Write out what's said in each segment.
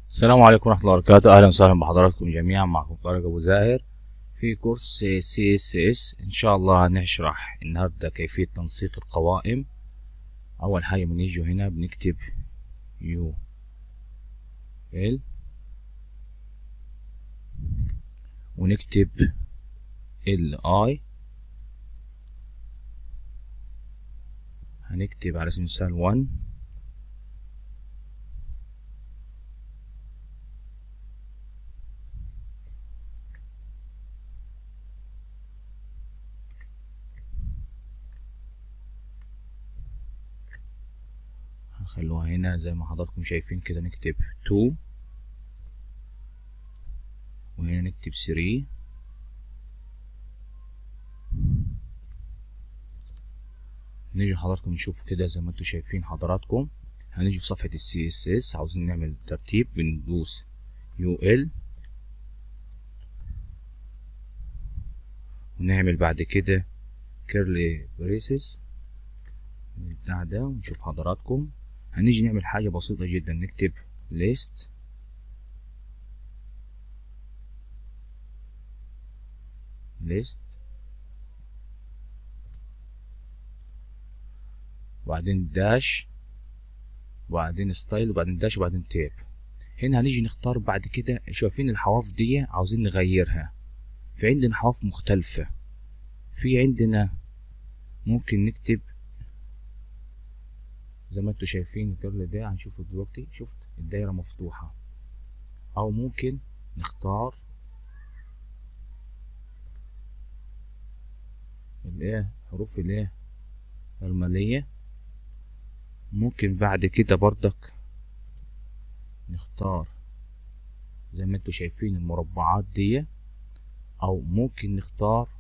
السلام عليكم ورحمة الله وبركاته أهلا وسهلا بحضراتكم جميعا معكم طارق أبو زاهر في كورس سي اس اس إن شاء الله هنشرح النهاردة كيفية تنسيق القوائم أول حاجة بنيجي هنا بنكتب يو ال ونكتب ال اي هنكتب على سبيل المثال 1 هنخلوها هنا زي ما حضراتكم شايفين كده نكتب 2 وهنا نكتب 3 نيجي حضراتكم نشوف كده زي ما انتم شايفين حضراتكم هنيجي في صفحة السي اس اس عاوزين نعمل ترتيب بندوس يو ال ونعمل بعد كده كيرلي بريسز بتاع ده ونشوف حضراتكم هنيجي نعمل حاجة بسيطة جدا نكتب list list وبعدين داش وبعدين ستايل وبعدين داش وبعدين تيب هنا هنيجي نختار بعد كده شايفين الحواف دي عاوزين نغيرها في عندنا حواف مختلفة في عندنا ممكن نكتب زي ما انتوا شايفين الكيرل ده هنشوفه دلوقتي شفت الدايرة مفتوحة او ممكن نختار الايه حروف الايه المالية ممكن بعد كده بردك نختار زي ما انتوا شايفين المربعات دي او ممكن نختار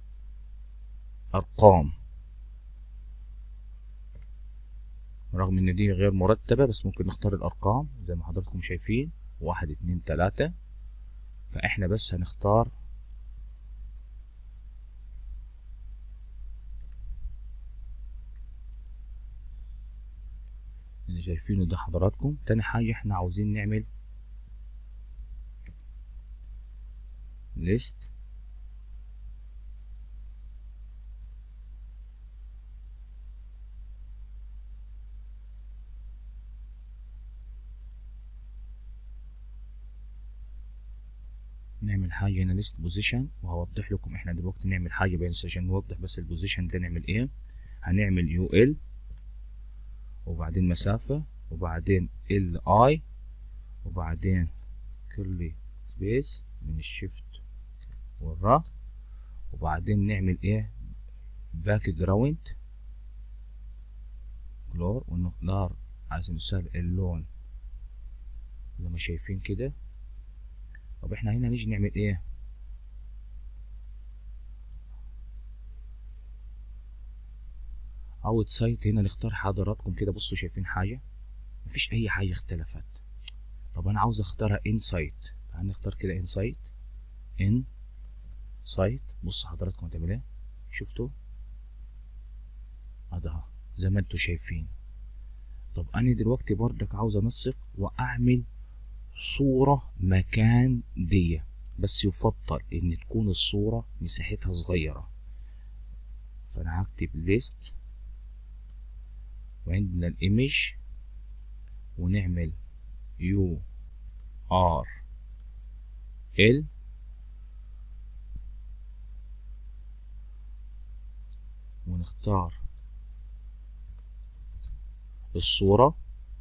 ارقام رغم ان دي غير مرتبة بس ممكن نختار الارقام زي ما حضراتكم شايفين واحد اتنين تلاتة فاحنا بس هنختار اللي شايفينه ده حضراتكم تاني حاجة احنا عاوزين نعمل ليست نعمل حاجة هنا ليست بوزيشن وهوضح لكم احنا دلوقتي نعمل حاجة بين عشان نوضح بس البوزيشن ده نعمل ايه هنعمل يو ال وبعدين مسافة وبعدين ال اي وبعدين كيرلي سبيس من الشيفت والرا وبعدين نعمل ايه باك جراوند كلور ونختار على سبيل المثال اللون زي ما شايفين كده طب احنا هنا نيجي نعمل ايه اوت سايت هنا نختار حضراتكم كده بصوا شايفين حاجة مفيش اي حاجة اختلفت طب انا عاوز اختارها ان سايت تعال نختار كده ان سايت ان سايت بصوا حضراتكم هتعمل ايه شفتوا ادها زي ما انتوا شايفين طب انا دلوقتي بردك عاوز انسق واعمل صورة مكان دي بس يفضل ان تكون الصورة مساحتها صغيرة فانا هكتب ليست وعندنا الايمج ونعمل يو ار ال ونختار الصورة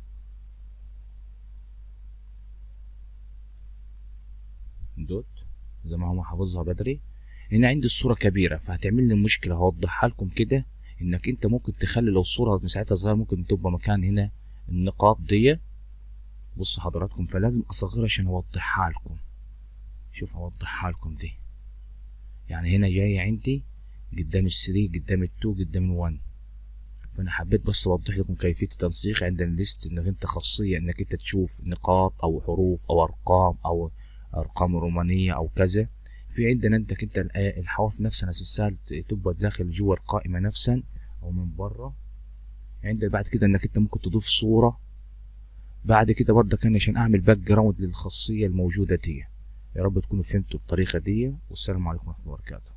دوت زي ما هو حافظها بدري هنا عندي الصورة كبيرة فهتعمل لي مشكلة هوضحها لكم كده انك انت ممكن تخلي لو الصورة مساحتها صغيرة ممكن تبقى مكان هنا النقاط دي بص حضراتكم فلازم اصغرها عشان اوضحها لكم شوف اوضحها لكم دي يعني هنا جاية عندي قدام الثري قدام التو قدام الوان فانا حبيت بس اوضح لكم كيفية التنسيق عند الليست انك انت خاصية انك انت تشوف نقاط او حروف او ارقام او ارقام رومانية او كذا في عندنا انت انت الحواف نفسها اساسها تبقى داخل جوا القائمة نفسها او من بره عندك بعد كده انك انت ممكن تضيف صورة بعد كده برضه كان عشان اعمل باك جراوند للخاصيه الموجوده دي يا رب تكونوا فهمتوا الطريقه دي والسلام عليكم ورحمه الله وبركاته